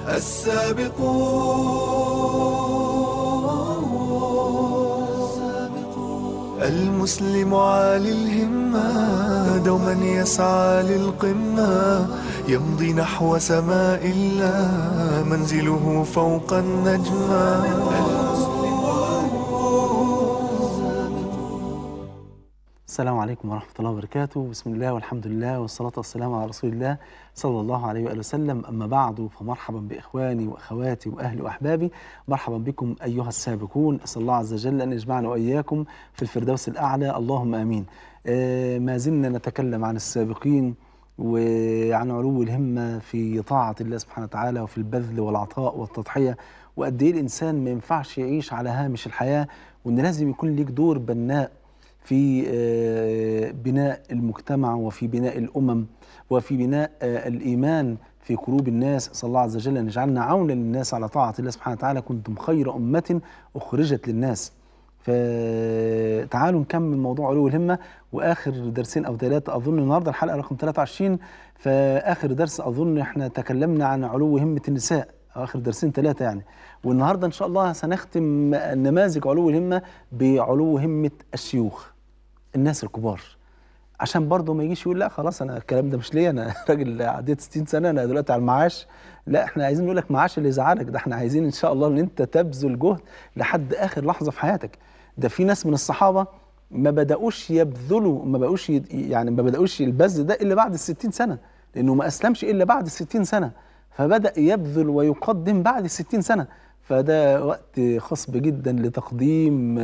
السابقون المسلم عالي الهمة دوما يسعى للقمة يمضي نحو سماء الله منزله فوق النجمة السلام عليكم ورحمة الله وبركاته بسم الله والحمد لله والصلاة والسلام على رسول الله صلى الله عليه وآله وسلم أما بعد فمرحبا بإخواني وأخواتي وأهلي وأحبابي مرحبا بكم أيها السابقون أسأل الله عز وجل أن يجمعنا وإياكم في الفردوس الأعلى اللهم آمين آه ما زلنا نتكلم عن السابقين وعن علو الهمة في طاعة الله سبحانه وتعالى وفي البذل والعطاء والتضحية وقد إيه الإنسان ما ينفعش يعيش على هامش الحياة وإن لازم يكون ليك دور بناء في بناء المجتمع وفي بناء الامم وفي بناء الايمان في قلوب الناس صلى الله عز وجل ان يجعلنا عونا للناس على طاعه الله سبحانه وتعالى كنتم خير امه اخرجت للناس فتعالوا نكمل موضوع علو الهمه واخر درسين او ثلاثه اظن النهارده الحلقه رقم 23 فاخر درس اظن احنا تكلمنا عن علو همه النساء اخر درسين ثلاثه يعني والنهارده ان شاء الله سنختم نماذج علو الهمه بعلو همه الشيوخ الناس الكبار عشان برضه ما يجيش يقول لا خلاص انا الكلام ده مش ليا انا راجل عديت 60 سنه انا دلوقتي على المعاش لا احنا عايزين نقول لك معاش اللي يزعلك ده احنا عايزين ان شاء الله ان انت تبذل جهد لحد اخر لحظه في حياتك ده في ناس من الصحابه ما بداوش يبذلوا ما بقوش يعني ما بداوش البذل ده الا بعد ال 60 سنه لانه ما اسلمش الا بعد ال 60 سنه فبدا يبذل ويقدم بعد ال 60 سنه فده وقت خصب جدا لتقديم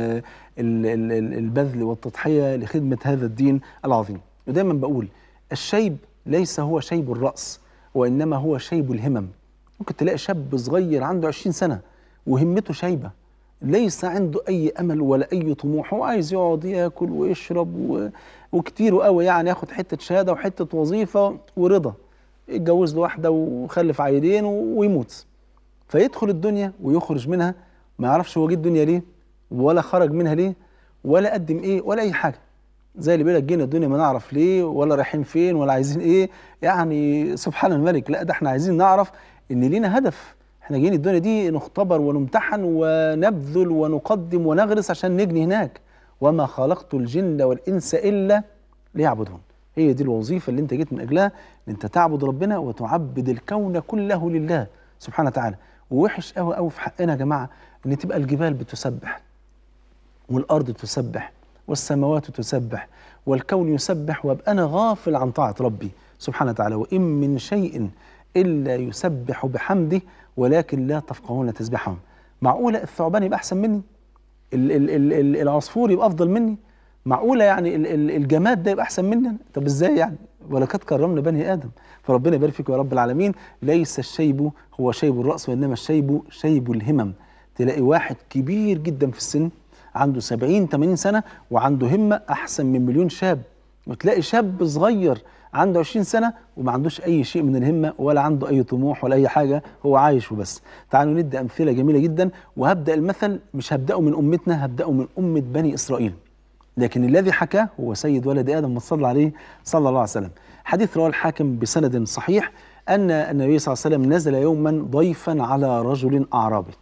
البذل والتضحية لخدمة هذا الدين العظيم ودايما بقول الشيب ليس هو شيب الرأس وإنما هو شيب الهمم ممكن تلاقي شاب صغير عنده 20 سنة وهمته شيبة ليس عنده أي أمل ولا أي طموح هو عايز يقعد ياكل ويشرب و... وكتير قوي يعني ياخد حتة شهادة وحتة وظيفة ورضا يتجوز له واحدة وخلف عيلين ويموت فيدخل الدنيا ويخرج منها ما يعرفش هو جه الدنيا ليه ولا خرج منها ليه ولا قدم ايه ولا اي حاجه زي اللي بيقول لك جينا الدنيا ما نعرف ليه ولا رايحين فين ولا عايزين ايه يعني سبحان الملك لا ده احنا عايزين نعرف ان لينا هدف احنا جايين الدنيا دي نختبر ونمتحن ونبذل ونقدم ونغرس عشان نجني هناك وما خلقت الجن والانس الا ليعبدون هي دي الوظيفه اللي انت جيت من اجلها ان انت تعبد ربنا وتعبد الكون كله لله سبحانه وتعالى ووحش قوي قوي في حقنا يا جماعه ان تبقى الجبال بتسبح والارض تسبح والسماوات تسبح والكون يسبح وابقى انا غافل عن طاعه ربي سبحانه وتعالى وان من شيء الا يسبح بحمده ولكن لا تفقهون تسبحهم معقوله الثعبان يبقى احسن مني ال ال ال ال العصفور يبقى افضل مني معقوله يعني ال ال الجماد ده يبقى احسن مني طب ازاي يعني ولقد كرمنا بني ادم فربنا يبارك فيكم يا رب العالمين ليس الشيب هو شيب الراس وانما الشيب شيب الهمم تلاقي واحد كبير جدا في السن عنده 70 80 سنه وعنده همه احسن من مليون شاب وتلاقي شاب صغير عنده 20 سنه وما عندوش اي شيء من الهمه ولا عنده اي طموح ولا اي حاجه هو عايش وبس تعالوا ندي امثله جميله جدا وهبدا المثل مش هبداه من امتنا هبداه من امه بني اسرائيل لكن الذي حكاه هو سيد ولد ادم صلى عليه صلى الله عليه وسلم حديث رواه الحاكم بسند صحيح ان النبي صلى الله عليه وسلم نزل يوما ضيفا على رجل اعرابي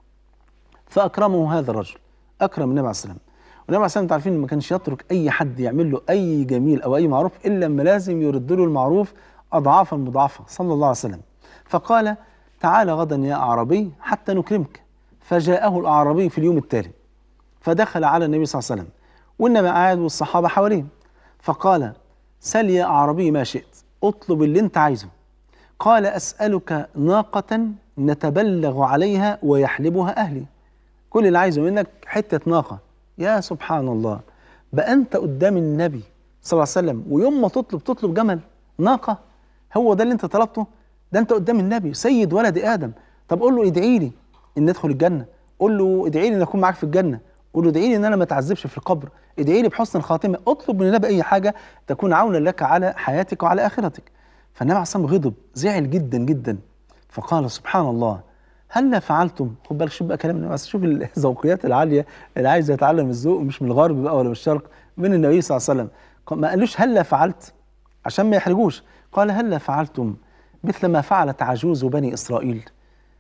فاكرمه هذا الرجل اكرم النبي عليه السلام والنبي عليه السلام عارفين ما كانش يترك اي حد يعمل له اي جميل او اي معروف الا لما لازم يرد له المعروف اضعافا مضاعفه صلى الله عليه وسلم فقال تعال غدا يا اعرابي حتى نكرمك فجاءه الاعرابي في اليوم التالي فدخل على النبي صلى الله عليه وسلم والنبي قاعد والصحابه حواليه فقال سل يا اعرابي ما شئت اطلب اللي انت عايزه قال اسالك ناقه نتبلغ عليها ويحلبها اهلي كل اللي عايزه منك حته ناقه يا سبحان الله بقى انت قدام النبي صلى الله عليه وسلم ويوم ما تطلب تطلب جمل ناقه هو ده اللي انت طلبته ده انت قدام النبي سيد ولد ادم طب قول له ادعي لي ان ادخل الجنه قول له ادعي لي ان اكون معاك في الجنه قول له ادعي لي ان انا ما اتعذبش في القبر ادعي لي بحسن الخاتمه اطلب من النبي اي حاجه تكون عونا لك على حياتك وعلى اخرتك فالنبي عليه الصلاه والسلام غضب زعل جدا جدا فقال سبحان الله هلا فعلتم خد بالك شوف بقى كلام النبي شوف الذوقيات العاليه اللي عايز يتعلم الذوق مش من الغرب بقى ولا من الشرق من النبي صلى الله عليه وسلم ما قالوش هلا فعلت عشان ما يحرجوش قال هلا فعلتم مثل ما فعلت عجوز بني اسرائيل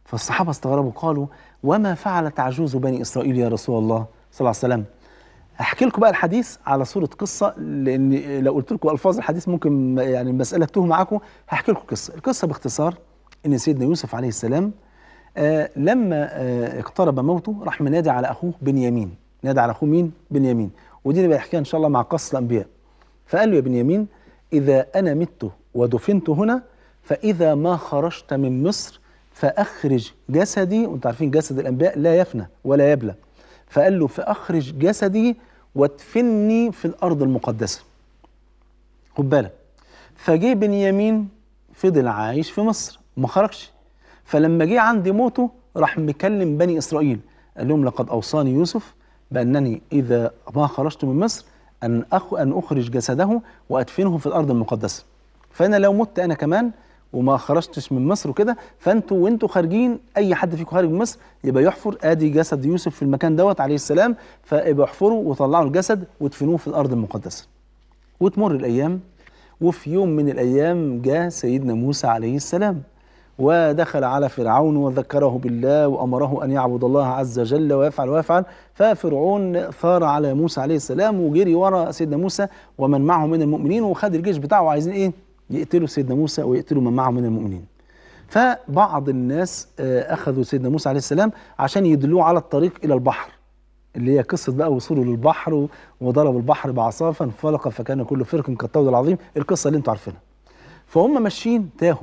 فالصحابة استغربوا قالوا وما فعلت عجوز بني إسرائيل يا رسول الله صلى الله عليه وسلم احكي لكم بقى الحديث على صورة قصة لأن لو قلت لكم ألفاظ الحديث ممكن يعني المسألة تتوه معاكم هحكي لكم قصة القصة باختصار إن سيدنا يوسف عليه السلام آه لما آه اقترب موته راح منادي على أخوه بنيامين نادى على أخوه مين؟ بنيامين ودي اللي بحكيها إن شاء الله مع قصة الأنبياء فقال له يا بنيامين إذا أنا مت ودفنت هنا فإذا ما خرجت من مصر فأخرج جسدي وأنتم عارفين جسد الأنبياء لا يفنى ولا يبلى فقال له فأخرج جسدي وادفني في الأرض المقدسة خد بالك فجه بنيامين فضل عايش في مصر وما خرجش فلما جه عند موته راح مكلم بني إسرائيل قال لهم لقد أوصاني يوسف بأنني إذا ما خرجت من مصر أن أخ أن أخرج جسده وأدفنه في الأرض المقدسة فأنا لو مت أنا كمان وما خرجتش من مصر وكده فانتوا وانتوا خارجين اي حد فيكم خارج من مصر يبقى يحفر ادي جسد يوسف في المكان دوت عليه السلام فيبقى يحفروا وطلعوا الجسد وادفنوه في الارض المقدسه. وتمر الايام وفي يوم من الايام جاء سيدنا موسى عليه السلام ودخل على فرعون وذكره بالله وامره ان يعبد الله عز وجل ويفعل ويفعل ففرعون ثار على موسى عليه السلام وجري ورا سيدنا موسى ومن معه من المؤمنين وخد الجيش بتاعه عايزين ايه؟ يقتلوا سيدنا موسى ويقتلوا من معه من المؤمنين فبعض الناس اخذوا سيدنا موسى عليه السلام عشان يدلوه على الطريق الى البحر اللي هي قصه بقى وصوله للبحر وضرب البحر بعصاه فانفلق فكان كل فرق كالطود العظيم القصه اللي انتم عارفينها فهم ماشيين تاهوا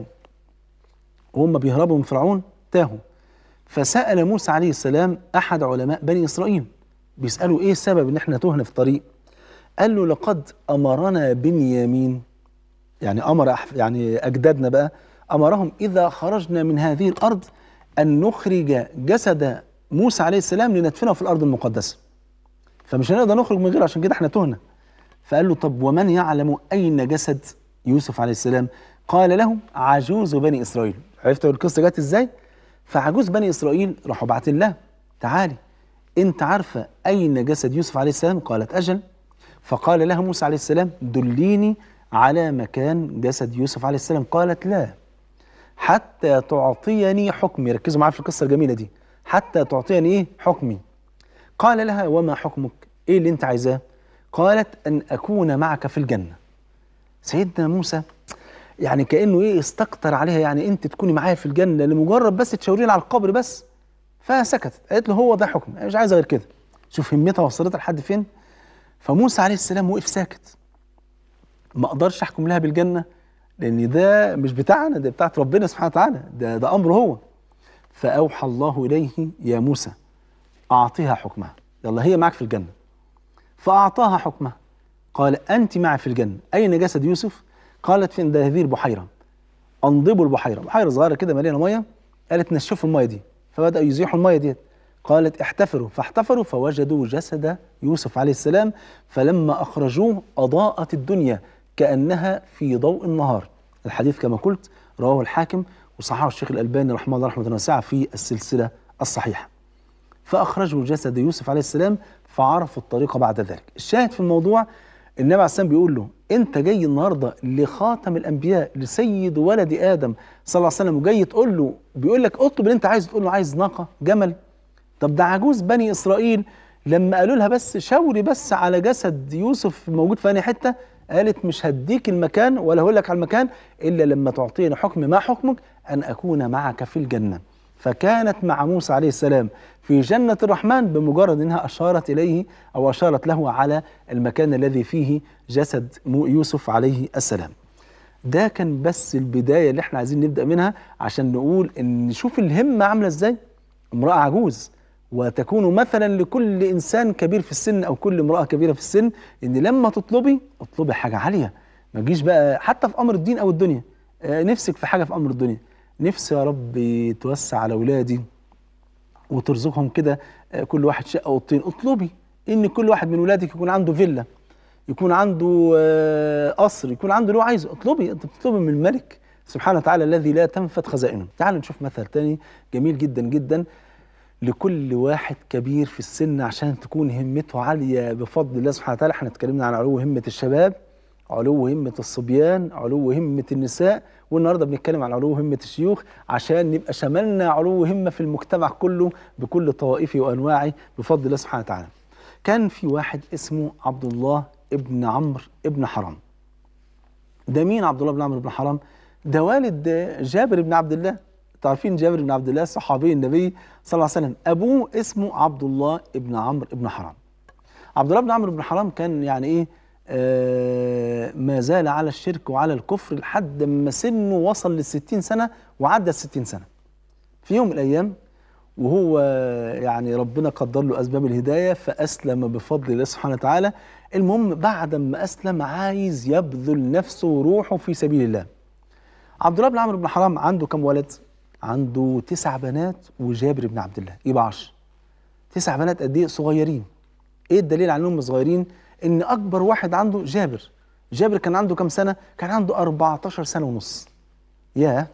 وهم بيهربوا من فرعون تاهوا فسال موسى عليه السلام احد علماء بني اسرائيل بيسالوا ايه السبب ان احنا تهنا في الطريق قال له لقد امرنا بنيامين يعني امر يعني اجدادنا بقى امرهم اذا خرجنا من هذه الارض ان نخرج جسد موسى عليه السلام لندفنه في الارض المقدسه. فمش هنقدر نخرج من غيره عشان كده احنا تهنا. فقال له طب ومن يعلم اين جسد يوسف عليه السلام؟ قال له عجوز بني اسرائيل. عرفتوا القصه جت ازاي؟ فعجوز بني اسرائيل راحوا باعتين لها تعالي انت عارفه اين جسد يوسف عليه السلام؟ قالت اجل. فقال لها موسى عليه السلام دليني على مكان جسد يوسف عليه السلام قالت لا حتى تعطيني حكمي ركزوا معايا في القصه الجميله دي حتى تعطيني ايه حكمي قال لها وما حكمك ايه اللي انت عايزاه قالت ان اكون معك في الجنه سيدنا موسى يعني كانه ايه استكتر عليها يعني انت تكوني معايا في الجنه لمجرد بس تشاوريني على القبر بس فسكتت قالت له هو ده حكم مش عايزه غير كده شوف همتها وصلتها لحد فين فموسى عليه السلام وقف ساكت ما اقدرش احكم لها بالجنه لان ده مش بتاعنا ده بتاعت ربنا سبحانه وتعالى ده ده امره هو فاوحى الله اليه يا موسى اعطيها حكمها يلا هي معك في الجنه فاعطاها حكمها قال انت معي في الجنه اين جسد يوسف قالت في عند هذه البحيره انضبوا البحيره بحيره صغيره كده مليانه ميه قالت نشفوا الميه دي فبداوا يزيحوا الميه ديت قالت احتفروا فاحتفروا فوجدوا جسد يوسف عليه السلام فلما اخرجوه اضاءت الدنيا كانها في ضوء النهار الحديث كما قلت رواه الحاكم وصححه الشيخ الالباني رحمه الله رحمه واسعه في السلسله الصحيحه فاخرجوا جسد يوسف عليه السلام فعرفوا الطريقه بعد ذلك الشاهد في الموضوع النبي عليه السلام بيقول له انت جاي النهارده لخاتم الانبياء لسيد ولد ادم صلى الله عليه وسلم وجاي تقول له بيقول لك اطلب اللي انت عايزه تقول له عايز ناقه جمل طب ده عجوز بني اسرائيل لما قالوا لها بس شاوري بس على جسد يوسف موجود في انهي حته قالت مش هديك المكان ولا هقول لك على المكان الا لما تعطيني حكم ما حكمك ان اكون معك في الجنه فكانت مع موسى عليه السلام في جنة الرحمن بمجرد انها اشارت اليه او اشارت له على المكان الذي فيه جسد يوسف عليه السلام. ده كان بس البدايه اللي احنا عايزين نبدا منها عشان نقول ان نشوف الهمه عامله ازاي. امراه عجوز وتكون مثلا لكل انسان كبير في السن او كل امراه كبيره في السن ان لما تطلبي اطلبي حاجه عاليه ما تجيش بقى حتى في امر الدين او الدنيا آه، نفسك في حاجه في امر الدنيا نفسي يا رب توسع على اولادي وترزقهم كده آه، كل واحد شقه اوضتين اطلبي ان كل واحد من ولادك يكون عنده فيلا يكون عنده آه، قصر يكون عنده اللي هو عايزه اطلبي انت بتطلبي من الملك سبحانه وتعالى الذي لا تنفد خزائنه تعال نشوف مثل تاني جميل جدا جدا لكل واحد كبير في السن عشان تكون همته عاليه بفضل الله سبحانه وتعالى احنا اتكلمنا عن علو همه الشباب علو همة الصبيان علو همة النساء والنهارده بنتكلم عن علو همة الشيوخ عشان نبقى شملنا علو همة في المجتمع كله بكل طوائفه وأنواعه بفضل الله سبحانه وتعالى كان في واحد اسمه عبد الله ابن عمرو ابن حرام ده مين عبد الله بن عمرو بن حرام ده والد جابر بن عبد الله تعرفين جابر بن عبد الله صحابي النبي صلى الله عليه وسلم ابوه اسمه عبد الله ابن عمرو ابن حرام عبد الله بن عمرو بن حرام كان يعني ايه آه ما زال على الشرك وعلى الكفر لحد ما سنه وصل للستين سنة وعدى الستين سنة في يوم من الأيام وهو يعني ربنا قدر له أسباب الهداية فأسلم بفضل الله سبحانه وتعالى المهم بعد ما أسلم عايز يبذل نفسه وروحه في سبيل الله عبد الله بن عمرو بن حرام عنده كم ولد؟ عنده تسع بنات وجابر بن عبد الله يبقى عشر تسع بنات قد ايه صغيرين ايه الدليل على انهم صغيرين ان اكبر واحد عنده جابر جابر كان عنده كم سنه كان عنده 14 سنه ونص يا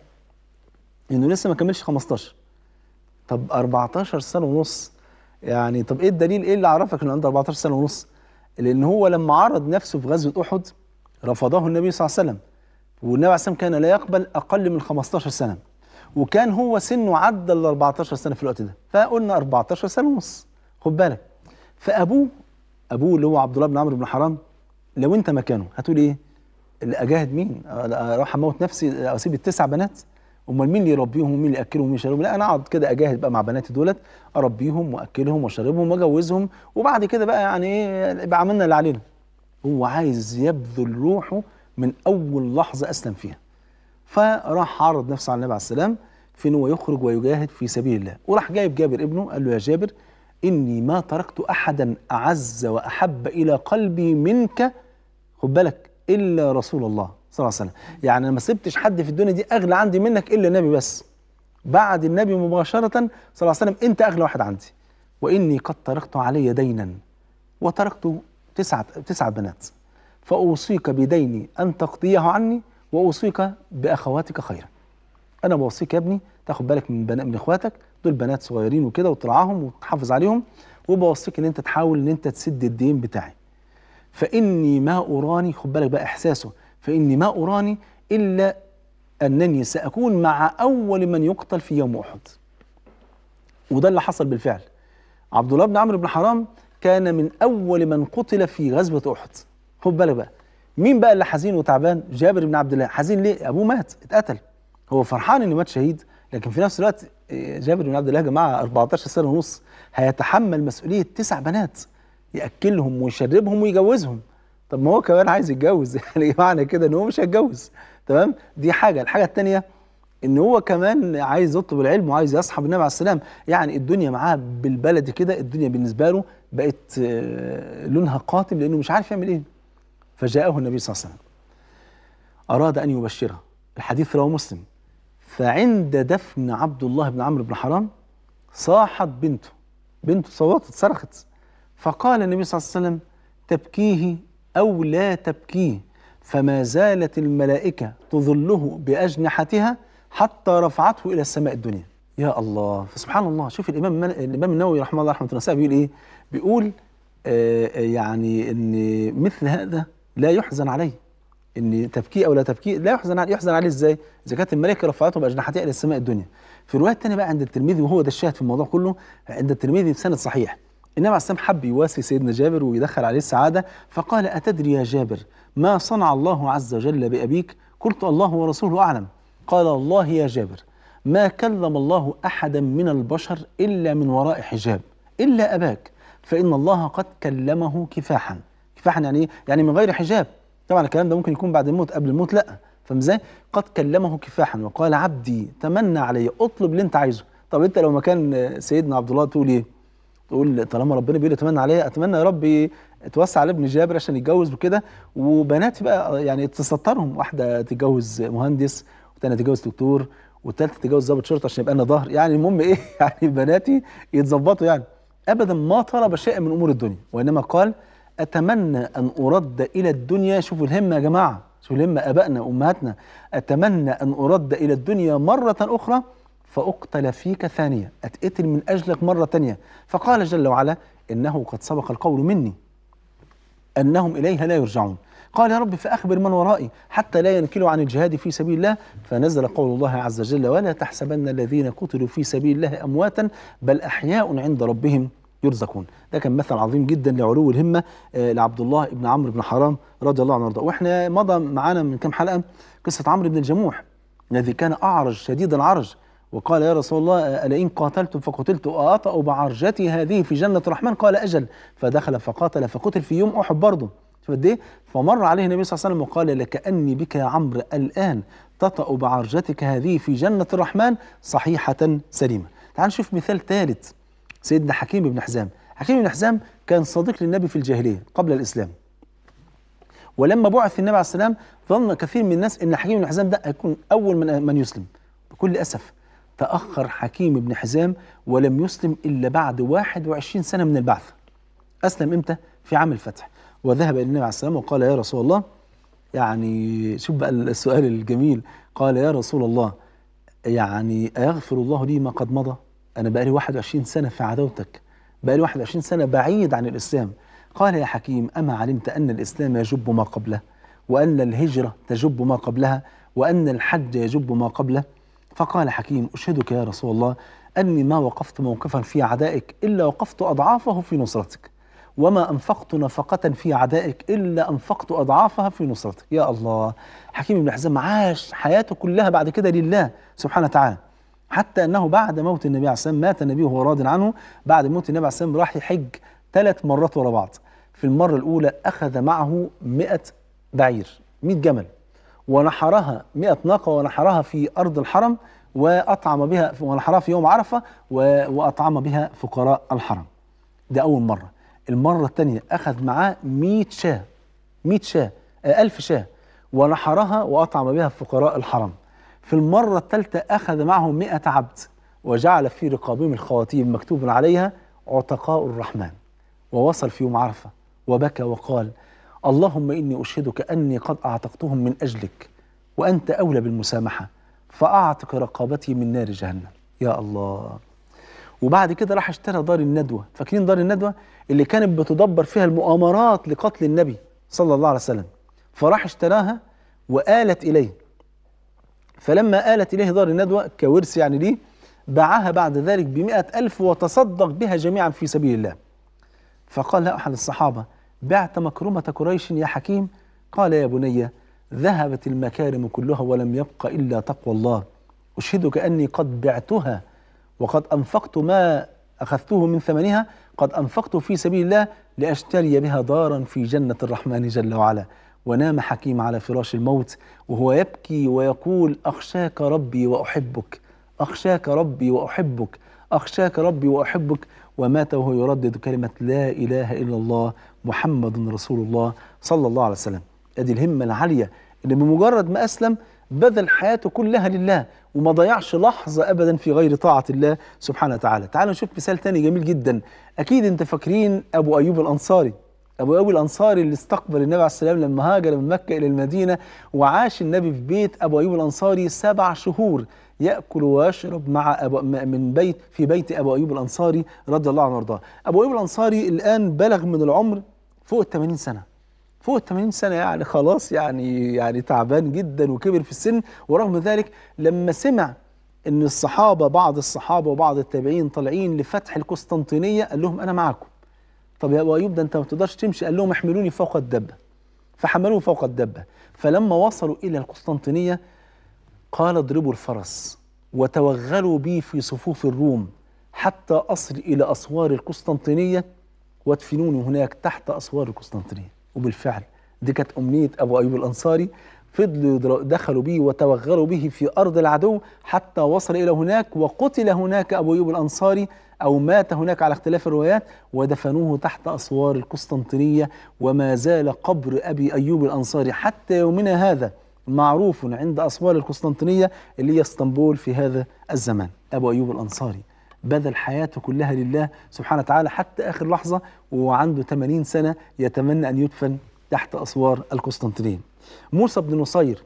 انه لسه ما كملش 15 طب 14 سنه ونص يعني طب ايه الدليل ايه اللي عرفك انه عنده 14 سنه ونص لان هو لما عرض نفسه في غزوه احد رفضه النبي صلى الله عليه وسلم والنبي عليه الصلاه والسلام كان لا يقبل اقل من 15 سنه وكان هو سنه عدى ال 14 سنه في الوقت ده فقلنا 14 سنه ونص خد بالك فابوه ابوه اللي هو عبد الله بن عمرو بن حرام لو انت مكانه هتقول ايه؟ اللي اجاهد مين؟ اروح اموت نفسي اسيب التسع بنات؟ امال مين اللي يربيهم ومين اللي ياكلهم ومين يشربهم؟ لا انا اقعد كده اجاهد بقى مع بناتي دولت اربيهم واكلهم واشربهم واجوزهم وبعد كده بقى يعني ايه يبقى عملنا اللي علينا. هو عايز يبذل روحه من اول لحظه اسلم فيها. فراح عرض نفسه على النبي عليه السلام في ان هو يخرج ويجاهد في سبيل الله وراح جايب جابر ابنه قال له يا جابر اني ما تركت احدا اعز واحب الى قلبي منك خد بالك الا رسول الله صلى الله عليه وسلم يعني انا ما سبتش حد في الدنيا دي اغلى عندي منك الا النبي بس بعد النبي مباشره صلى الله عليه وسلم انت اغلى واحد عندي واني قد تركت علي دينا وتركت تسعه تسعه بنات فاوصيك بديني ان تقضيه عني واوصيك باخواتك خيرا انا بوصيك يا ابني تاخد بالك من بنا من اخواتك دول بنات صغيرين وكده وترعاهم وتحافظ عليهم وبوصيك ان انت تحاول ان انت تسد الدين بتاعي فاني ما اراني خد بالك بقى احساسه فاني ما اراني الا انني ساكون مع اول من يقتل في يوم احد وده اللي حصل بالفعل عبد الله بن عمرو بن حرام كان من اول من قتل في غزوه احد خد بالك بقى مين بقى اللي حزين وتعبان جابر بن عبد الله حزين ليه ابوه مات اتقتل هو فرحان انه مات شهيد لكن في نفس الوقت جابر بن عبد الله يا جماعه 14 سنه ونص هيتحمل مسؤوليه تسع بنات ياكلهم ويشربهم ويجوزهم طب ما هو كمان عايز يتجوز يعني معنى كده ان هو مش هيتجوز تمام دي حاجه الحاجه الثانيه ان هو كمان عايز يطلب العلم وعايز يصحب النبي عليه السلام يعني الدنيا معاه بالبلدي كده الدنيا بالنسبه له بقت لونها قاتم لانه مش عارف يعمل ايه فجاءه النبي صلى الله عليه وسلم اراد ان يبشره الحديث رواه مسلم فعند دفن عبد الله بن عمرو بن حرام صاحت بنته بنته صوتت صرخت فقال النبي صلى الله عليه وسلم تبكيه او لا تبكيه فما زالت الملائكه تظله باجنحتها حتى رفعته الى السماء الدنيا يا الله فسبحان الله شوف الامام الامام النووي رحمه الله رحمه الله بيقول ايه بيقول آه يعني ان مثل هذا لا يحزن عليه ان تبكيه او لا تبكيه لا يحزن عليه يحزن عليه ازاي؟ اذا كانت الملائكه رفعته باجنحتها الى السماء الدنيا. في الروايه الثانيه بقى عند الترمذي وهو ده الشاهد في الموضوع كله عند الترمذي بسند صحيح. النبي عليه السلام حب يواسي سيدنا جابر ويدخل عليه السعاده فقال اتدري يا جابر ما صنع الله عز وجل بابيك؟ قلت الله ورسوله اعلم. قال الله يا جابر ما كلم الله احدا من البشر الا من وراء حجاب الا اباك فان الله قد كلمه كفاحا. كفاحا يعني ايه؟ يعني من غير حجاب. طبعا الكلام ده ممكن يكون بعد الموت قبل الموت لا فاهم ازاي؟ قد كلمه كفاحا وقال عبدي تمنى علي اطلب اللي انت عايزه طب انت لو مكان سيدنا عبد الله تقول ايه؟ تقول طالما ربنا بيقول اتمنى عليا اتمنى يا رب توسع على ابن جابر عشان يتجوز وكده وبناتي بقى يعني تسترهم واحده تتجوز مهندس والثانيه تتجوز دكتور والثالثه تتجوز ضابط شرطه عشان يبقى لنا ظهر يعني المهم ايه يعني بناتي يتظبطوا يعني ابدا ما طلب شيئا من امور الدنيا وانما قال اتمنى ان ارد الى الدنيا شوفوا الهمه يا جماعه شوفوا الهمه ابائنا وامهاتنا اتمنى ان ارد الى الدنيا مره اخرى فاقتل فيك ثانيه اتقتل من اجلك مره ثانيه فقال جل وعلا انه قد سبق القول مني انهم اليها لا يرجعون قال يا رب فأخبر من ورائي حتى لا ينكلوا عن الجهاد في سبيل الله فنزل قول الله عز وجل ولا تحسبن الذين قتلوا في سبيل الله أمواتا بل أحياء عند ربهم يرزقون ده كان مثل عظيم جدا لعلو الهمة آه، لعبد الله بن عمرو بن حرام رضي الله عنه وارضاه واحنا مضى معانا من كام حلقة قصة عمرو بن الجموح الذي كان أعرج شديد العرج وقال يا رسول الله ألا إن قاتلت فقتلت أطأ بعرجتي هذه في جنة الرحمن قال أجل فدخل فقاتل فقتل في يوم أحد برضه شوف قد إيه فمر عليه النبي صلى الله عليه وسلم وقال لكأني بك يا عمرو الآن تطأ بعرجتك هذه في جنة الرحمن صحيحة سليمة تعال نشوف مثال ثالث سيدنا حكيم بن حزام حكيم بن حزام كان صديق للنبي في الجاهلية قبل الإسلام ولما بعث النبي عليه السلام ظن كثير من الناس ان حكيم بن حزام ده هيكون اول من من يسلم بكل اسف تاخر حكيم بن حزام ولم يسلم الا بعد 21 سنه من البعث اسلم امتى في عام الفتح وذهب الى النبي عليه السلام وقال يا رسول الله يعني شوف بقى السؤال الجميل قال يا رسول الله يعني أيغفر الله لي ما قد مضى أنا بقالي 21 سنة في عداوتك بقالي 21 سنة بعيد عن الإسلام قال يا حكيم أما علمت أن الإسلام يجب ما قبله وأن الهجرة تجب ما قبلها وأن الحج يجب ما قبله فقال حكيم أشهدك يا رسول الله أني ما وقفت موقفا في عدائك إلا وقفت أضعافه في نصرتك وما أنفقت نفقة في عدائك إلا أنفقت أضعافها في نصرتك يا الله حكيم بن حزام عاش حياته كلها بعد كده لله سبحانه وتعالى حتى أنه بعد موت النبي عليه السلام مات النبي وهو راض عنه بعد موت النبي عليه السلام راح يحج ثلاث مرات ورا بعض في المرة الأولى أخذ معه مئة بعير مئة جمل ونحرها مئة ناقة ونحرها في أرض الحرم وأطعم بها ونحرها في يوم عرفة و- وأطعم بها فقراء الحرم ده أول مرة المرة الثانية أخذ معاه 100 شاة 100 شاة آه، ألف شاة ونحرها وأطعم بها فقراء الحرم في المرة الثالثة أخذ معه 100 عبد وجعل في رقابهم الخواتيم مكتوب عليها عتقاء الرحمن ووصل في يوم عرفة وبكى وقال اللهم إني أشهدك أني قد أعتقتهم من أجلك وأنت أولى بالمسامحة فأعتق رقابتي من نار جهنم يا الله وبعد كده راح اشترى دار الندوة فاكرين دار الندوة اللي كانت بتدبر فيها المؤامرات لقتل النبي صلى الله عليه وسلم فراح اشتراها وآلت إليه فلما آلت إليه دار الندوة كورث يعني ليه باعها بعد ذلك بمئة ألف وتصدق بها جميعا في سبيل الله فقال له أحد الصحابة بعت مكرمة قريش يا حكيم قال يا بني ذهبت المكارم كلها ولم يبق إلا تقوى الله أشهدك أني قد بعتها وقد أنفقت ما أخذته من ثمنها قد أنفقت في سبيل الله لأشتري بها دارا في جنة الرحمن جل وعلا ونام حكيم على فراش الموت وهو يبكي ويقول أخشاك ربي وأحبك أخشاك ربي وأحبك أخشاك ربي وأحبك ومات وهو يردد كلمة لا إله إلا الله محمد رسول الله صلى الله عليه وسلم ادي الهمة العالية اللي بمجرد ما أسلم بذل حياته كلها لله وما ضيعش لحظة أبدا في غير طاعة الله سبحانه وتعالى تعالوا نشوف مثال تاني جميل جدا أكيد أنت فاكرين أبو أيوب الأنصاري أبو أيوب الأنصاري اللي استقبل النبي عليه السلام لما هاجر من مكة إلى المدينة وعاش النبي في بيت أبو أيوب الأنصاري سبع شهور يأكل ويشرب مع أبو من بيت في بيت أبو أيوب الأنصاري رضي الله عنه وارضاه أبو أيوب الأنصاري الآن بلغ من العمر فوق ال 80 سنة فوق ال 80 سنة يعني خلاص يعني يعني تعبان جدا وكبر في السن ورغم ذلك لما سمع ان الصحابة بعض الصحابة وبعض التابعين طالعين لفتح القسطنطينية قال لهم انا معكم طب يا ابو ايوب ده انت ما تقدرش تمشي قال لهم احملوني فوق الدبة فحملوه فوق الدبة فلما وصلوا الى القسطنطينية قال اضربوا الفرس وتوغلوا بي في صفوف الروم حتى أصل إلى أسوار القسطنطينية وادفنوني هناك تحت أسوار القسطنطينية وبالفعل دي كانت أمنية أبو أيوب الأنصاري فضلوا يدر- دخلوا به وتوغلوا به في أرض العدو حتى وصل إلى هناك وقتل هناك أبو أيوب الأنصاري أو مات هناك على اختلاف الروايات ودفنوه تحت أسوار القسطنطينية وما زال قبر أبي أيوب الأنصاري حتى يومنا هذا معروف عند أسوار القسطنطينية اللي هي اسطنبول في هذا الزمان أبو أيوب الأنصاري بذل حياته كلها لله سبحانه وتعالى حتى آخر لحظة وعنده 80 سنة يتمنى أن يدفن تحت أسوار القسطنطينية موسى بن نصير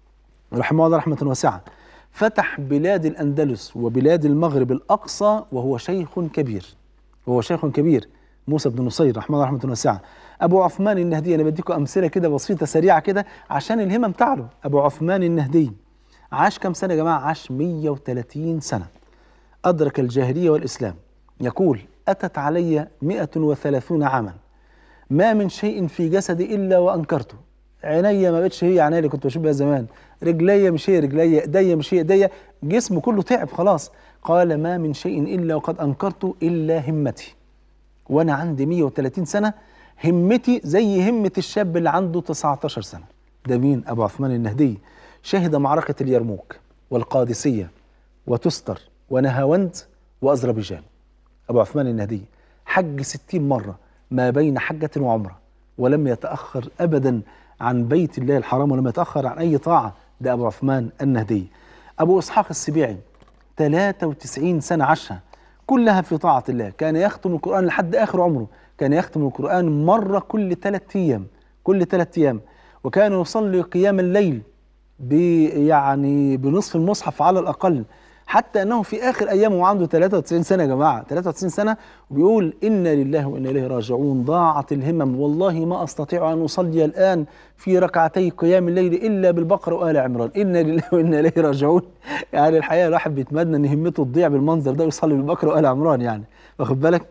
رحمه الله رحمة واسعة فتح بلاد الأندلس وبلاد المغرب الأقصى وهو شيخ كبير وهو شيخ كبير موسى بن نصير رحمه الله رحمه واسعه ابو عثمان النهدي انا بديكم امثله كده بسيطه سريعه كده عشان الهمم تعلو ابو عثمان النهدي عاش كم سنه يا جماعه عاش 130 سنه أدرك الجاهلية والإسلام يقول أتت علي مئة وثلاثون عاما ما من شيء في جسدي إلا وأنكرته عينيا ما بقتش هي عينيا اللي كنت بشوف بها زمان رجليا مش هي رجليا ايديا مش هي ايديا جسمه كله تعب خلاص قال ما من شيء إلا وقد أنكرت إلا همتي وأنا عندي 130 سنة همتي زي همة الشاب اللي عنده 19 سنة ده مين أبو عثمان النهدي شهد معركة اليرموك والقادسية وتستر ونهاوند وأذربيجان أبو عثمان النهدي حج ستين مرة ما بين حجة وعمرة ولم يتأخر أبدا عن بيت الله الحرام ولم يتأخر عن أي طاعة ده أبو عثمان النهدي أبو إسحاق السبيعي 93 سنة عاشها كلها في طاعة الله كان يختم القرآن لحد آخر عمره كان يختم القرآن مرة كل ثلاثة أيام كل ثلاثة أيام وكان يصلي قيام الليل يعني بنصف المصحف على الأقل حتى انه في اخر ايامه وعنده 93 سنه يا جماعه 93 سنه وبيقول انا لله وانا اليه راجعون ضاعت الهمم والله ما استطيع ان اصلي الان في ركعتي قيام الليل الا بالبقره وال عمران انا لله وانا اليه راجعون يعني الحقيقه الواحد بيتمنى ان همته تضيع بالمنظر ده ويصلي بالبقره وال عمران يعني واخد بالك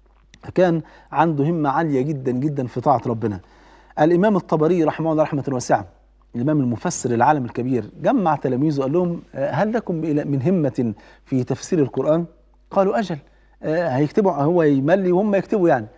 كان عنده همه عاليه جدا جدا في طاعه ربنا الامام الطبري رحمه الله رحمه واسعه الإمام المفسر العالم الكبير جمع تلاميذه قال لهم هل لكم من همة في تفسير القرآن؟ قالوا أجل هيكتبوا هو يملي وهم يكتبوا يعني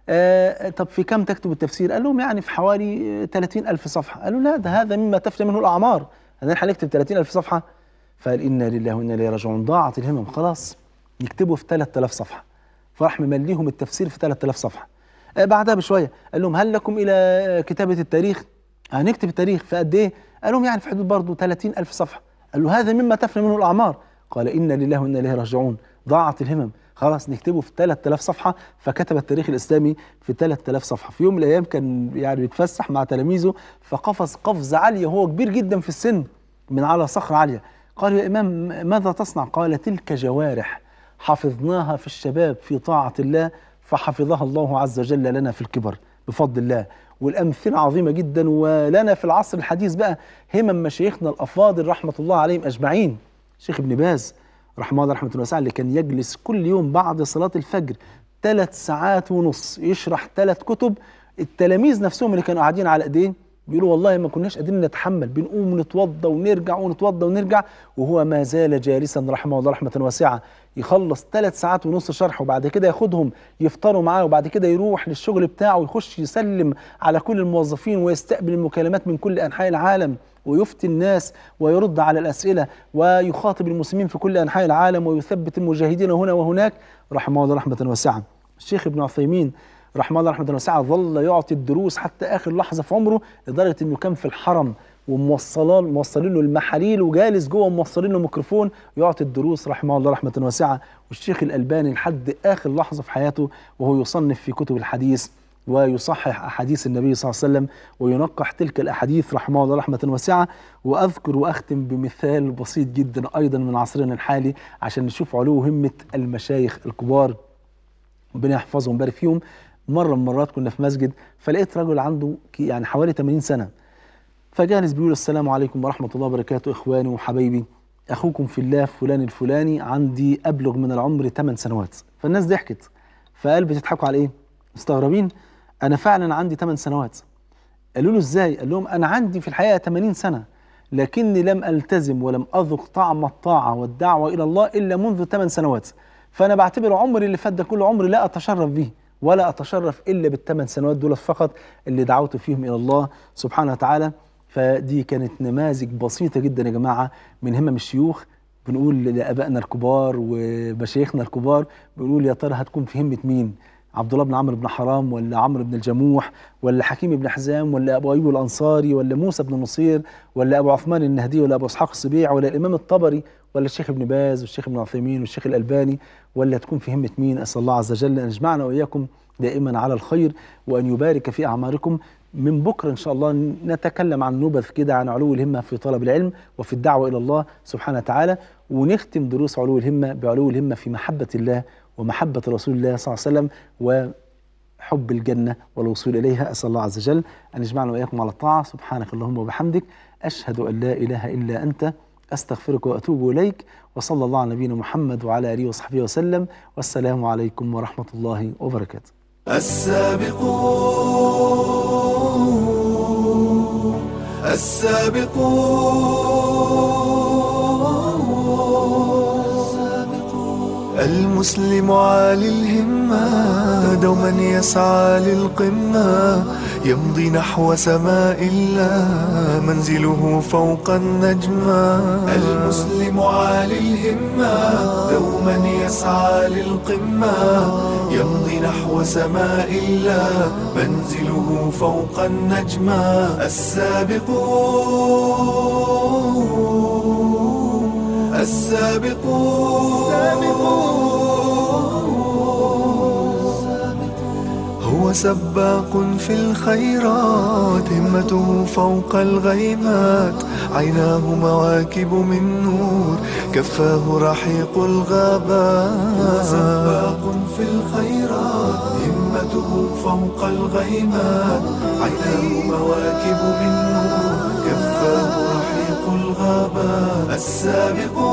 طب في كم تكتب التفسير؟ قال لهم يعني في حوالي 30 ألف صفحة قالوا لا ده هذا مما تفنى منه الأعمار هل هنكتب 30 ألف صفحة؟ فقال إنا لله وإنا إليه راجعون ضاعت الهمم خلاص نكتبه في 3000 صفحة فراح ممليهم التفسير في 3000 صفحة بعدها بشوية قال لهم هل لكم إلى كتابة التاريخ؟ هنكتب التاريخ في قد ايه؟ قال لهم يعني في حدود برضه 30 ألف صفحة قال له هذا مما تفنى منه الأعمار قال إنا لله وإنا إليه راجعون ضاعت الهمم خلاص نكتبه في 3000 صفحة فكتب التاريخ الإسلامي في 3000 صفحة في يوم من الأيام كان يعني بيتفسح مع تلاميذه فقفز قفزة عالية وهو كبير جدا في السن من على صخرة عالية قال يا إمام ماذا تصنع؟ قال تلك جوارح حفظناها في الشباب في طاعة الله فحفظها الله عز وجل لنا في الكبر بفضل الله والأمثلة عظيمة جدا ولنا في العصر الحديث بقى همم مشايخنا الأفاضل رحمة الله عليهم أجمعين شيخ ابن باز رحمه الله رحمة الله اللي كان يجلس كل يوم بعد صلاة الفجر ثلاث ساعات ونص يشرح ثلاث كتب التلاميذ نفسهم اللي كانوا قاعدين على ايديه بيقولوا والله ما كناش قادرين نتحمل بنقوم نتوضى ونرجع ونتوضى ونرجع وهو ما زال جالسا رحمه الله رحمه واسعه يخلص ثلاث ساعات ونص شرح وبعد كده ياخدهم يفطروا معاه وبعد كده يروح للشغل بتاعه ويخش يسلم على كل الموظفين ويستقبل المكالمات من كل انحاء العالم ويفتي الناس ويرد على الاسئله ويخاطب المسلمين في كل انحاء العالم ويثبت المجاهدين هنا وهناك رحمه الله رحمه واسعه الشيخ ابن عثيمين رحمه الله رحمه واسعه ظل يعطي الدروس حتى اخر لحظه في عمره لدرجه انه كان في الحرم وموصلان موصلين له المحاليل وجالس جوه موصلين له ميكروفون يعطي الدروس رحمه الله رحمه واسعه والشيخ الالباني لحد اخر لحظه في حياته وهو يصنف في كتب الحديث ويصحح احاديث النبي صلى الله عليه وسلم وينقح تلك الاحاديث رحمه الله رحمه واسعه واذكر واختم بمثال بسيط جدا ايضا من عصرنا الحالي عشان نشوف علو همه المشايخ الكبار ربنا يحفظهم ويبارك فيهم مره من المرات كنا في مسجد فلقيت رجل عنده يعني حوالي 80 سنه فجالس بيقول السلام عليكم ورحمه الله وبركاته اخواني وحبايبي اخوكم في الله فلان الفلاني عندي ابلغ من العمر 8 سنوات فالناس ضحكت فقال بتضحكوا على ايه مستغربين انا فعلا عندي 8 سنوات قالوا له ازاي قال لهم انا عندي في الحقيقه 80 سنه لكني لم التزم ولم اذق طعم الطاعه والدعوه الى الله الا منذ 8 سنوات فانا بعتبر عمري اللي فات ده كله عمري لا اتشرف به ولا اتشرف الا بالثمان سنوات دول فقط اللي دعوت فيهم الى الله سبحانه وتعالى فدي كانت نماذج بسيطه جدا يا جماعه من همم الشيوخ بنقول لابائنا الكبار ومشايخنا الكبار بنقول يا ترى هتكون في همه مين؟ عبد الله بن عمرو بن حرام ولا عمرو بن الجموح ولا حكيم بن حزام ولا ابو ايوب الانصاري ولا موسى بن نصير ولا ابو عثمان النهدي ولا ابو اسحاق السبيع ولا الامام الطبري ولا الشيخ ابن باز والشيخ ابن عثيمين والشيخ الالباني ولا تكون في همه مين اسال الله عز وجل ان يجمعنا واياكم دائما على الخير وان يبارك في اعماركم من بكره ان شاء الله نتكلم عن نبذ كده عن علو الهمه في طلب العلم وفي الدعوه الى الله سبحانه وتعالى ونختم دروس علو الهمه بعلو الهمه في محبه الله ومحبة رسول الله صلى الله عليه وسلم حب الجنة والوصول إليها أسأل الله عز وجل أن يجمعنا وإياكم على الطاعة سبحانك اللهم وبحمدك أشهد أن لا إله إلا أنت أستغفرك وأتوب إليك وصلى الله على نبينا محمد وعلى آله وصحبه وسلم والسلام عليكم ورحمة الله وبركاته السابقون السابقون المسلم عالي الهمة دوما يسعى للقمة يمضي نحو سماء الله منزله فوق النجمة المسلم عالي الهمة دوما يسعى للقمة يمضي نحو سماء الله منزله فوق النجمة السابقون السابقون هو سباق في الخيرات همته فوق الغيمات عيناه مواكب من نور كفاه رحيق الغابات سباق في الخيرات همته فوق الغيمات عيناه مواكب من نور كفاه رحيق الغابات السابقون